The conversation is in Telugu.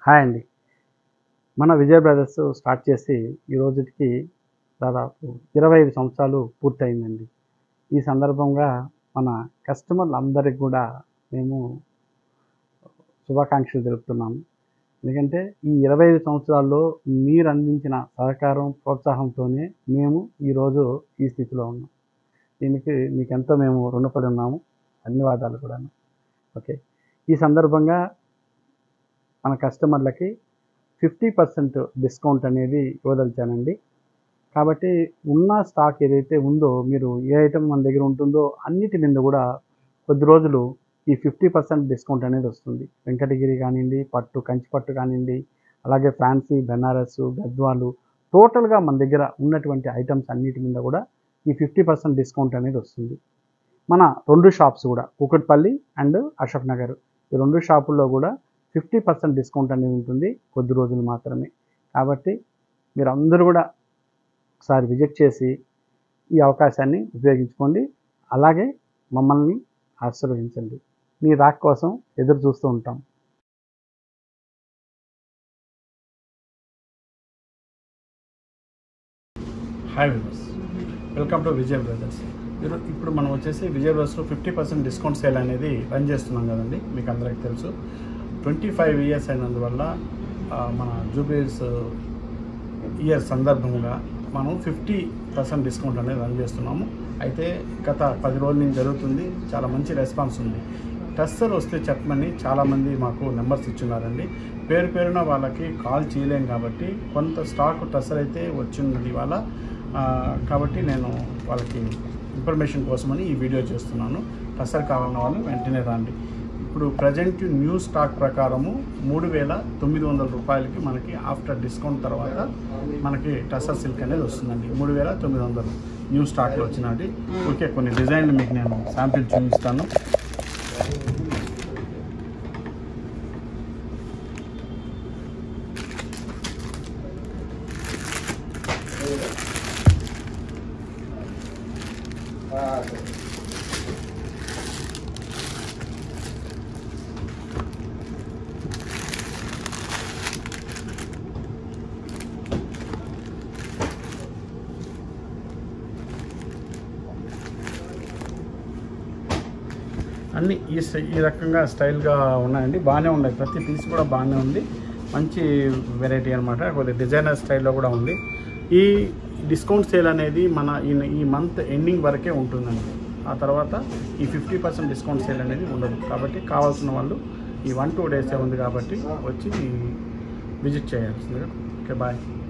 హాయ్ అండి మన విజయ్ బ్రదర్స్ స్టార్ట్ చేసి ఈ రోజుకి దాదాపు ఇరవై ఐదు సంవత్సరాలు పూర్తయిందండి ఈ సందర్భంగా మన కస్టమర్లు అందరికి కూడా మేము శుభాకాంక్షలు తెలుపుతున్నాము ఎందుకంటే ఈ ఇరవై ఐదు సంవత్సరాల్లో మీరు అందించిన సహకారం ప్రోత్సాహంతోనే మేము ఈరోజు ఈ స్థితిలో ఉన్నాం దీనికి మీకు ఎంతో మేము రుణపడి ఉన్నాము ధన్యవాదాలు కూడా ఓకే ఈ సందర్భంగా మన కస్టమర్లకి ఫిఫ్టీ పర్సెంట్ డిస్కౌంట్ అనేది ఇవ్వదలిచానండి కాబట్టి ఉన్న స్టాక్ ఏదైతే ఉందో మీరు ఏ ఐటమ్ మన దగ్గర ఉంటుందో అన్నిటి మీద కూడా కొద్ది రోజులు ఈ ఫిఫ్టీ పర్సెంట్ డిస్కౌంట్ అనేది వస్తుంది వెంకటగిరి కానివ్వండి పట్టు కంచి పట్టు కానివ్వండి అలాగే ఫ్యాన్సీ బెనారస్ గద్వాలు టోటల్గా మన దగ్గర ఉన్నటువంటి ఐటమ్స్ అన్నిటి మీద కూడా ఈ ఫిఫ్టీ పర్సెంట్ డిస్కౌంట్ అనేది వస్తుంది మన రెండు షాప్స్ కూడా కూకట్పల్లి అండ్ అశోక్ నగర్ ఈ రెండు షాపుల్లో కూడా ఫిఫ్టీ పర్సెంట్ డిస్కౌంట్ అనేది ఉంటుంది కొద్ది రోజులు మాత్రమే కాబట్టి మీరు అందరూ కూడా ఒకసారి విజిట్ చేసి ఈ అవకాశాన్ని ఉపయోగించుకోండి అలాగే మమ్మల్ని ఆశీర్వదించండి మీ రాక్ కోసం ఎదురు చూస్తూ ఉంటాం hi viewers welcome to Vijay brothers ఈరో ఇప్పుడు మనం వచ్చేసి విజయ్ బ్రదర్స్లో ఫిఫ్టీ పర్సెంట్ డిస్కౌంట్ సేల్ అనేది రన్ చేస్తున్నాం కదండి మీకు అందరికీ తెలుసు ట్వంటీ ఫైవ్ ఇయర్స్ అయినందువల్ల ఆ, మన జూబిలీస్ ఇయర్ సందర్భంగా మనం ఫిఫ్టీ పర్సెంట్ డిస్కౌంట్ అనేది రన్ చేస్తున్నాము అయితే గత పది రోజుల నుంచి జరుగుతుంది చాలా మంచి రెస్పాన్స్ ఉంది టస్సర్ వస్తే చెప్పమని చాలామంది మాకు నెంబర్స్ ఇచ్చున్నారండి పేరు పేరున వాళ్ళకి కాల్ చేయలేం కాబట్టి కొంత స్టాక్ టస్సర్ అయితే వచ్చిన్నది ఇవాళ ఆ, కాబట్టి నేను వాళ్ళకి ఇన్ఫర్మేషన్ కోసమని ఈ వీడియో చేస్తున్నాను టస్సర్ కావాలన్న వాళ్ళు వెంటనే రండి ఇప్పుడు ప్రజెంట్ న్యూ స్టాక్ ప్రకారము మూడు వేల తొమ్మిది వందల రూపాయలకి మనకి ఆఫ్టర్ డిస్కౌంట్ తర్వాత మనకి టసర్ సిల్క్ అనేది వస్తుందండి మూడు వేల తొమ్మిది వందలు న్యూ స్టాక్లో వచ్చినది ఓకే కొన్ని డిజైన్లు మీకు నేను శాంపిల్ చూపిస్తాను అన్నీ ఈ స్టై- ఈ రకంగా స్టైల్గా ఉన్నాయండి బాగానే ఉన్నాయి ప్రతి పీస్ కూడా బాగానే ఉంది మంచి వెరైటీ అనమాట కొద్దిగా డిజైనర్ స్టైల్లో కూడా ఉంది ఈ డిస్కౌంట్ సేల్ అనేది మన ఈ ఈ మంత్ ఎండింగ్ వరకే ఉంటుందండి ఆ తర్వాత ఈ ఫిఫ్టీ పర్సెంట్ డిస్కౌంట్ సేల్ అనేది ఉండదు కాబట్టి కావాల్సిన వాళ్ళు ఈ వన్ టూ డేసే ఉంది కాబట్టి వచ్చి విజిట్ చేయాల్సిందిగా ఓకే బాయ్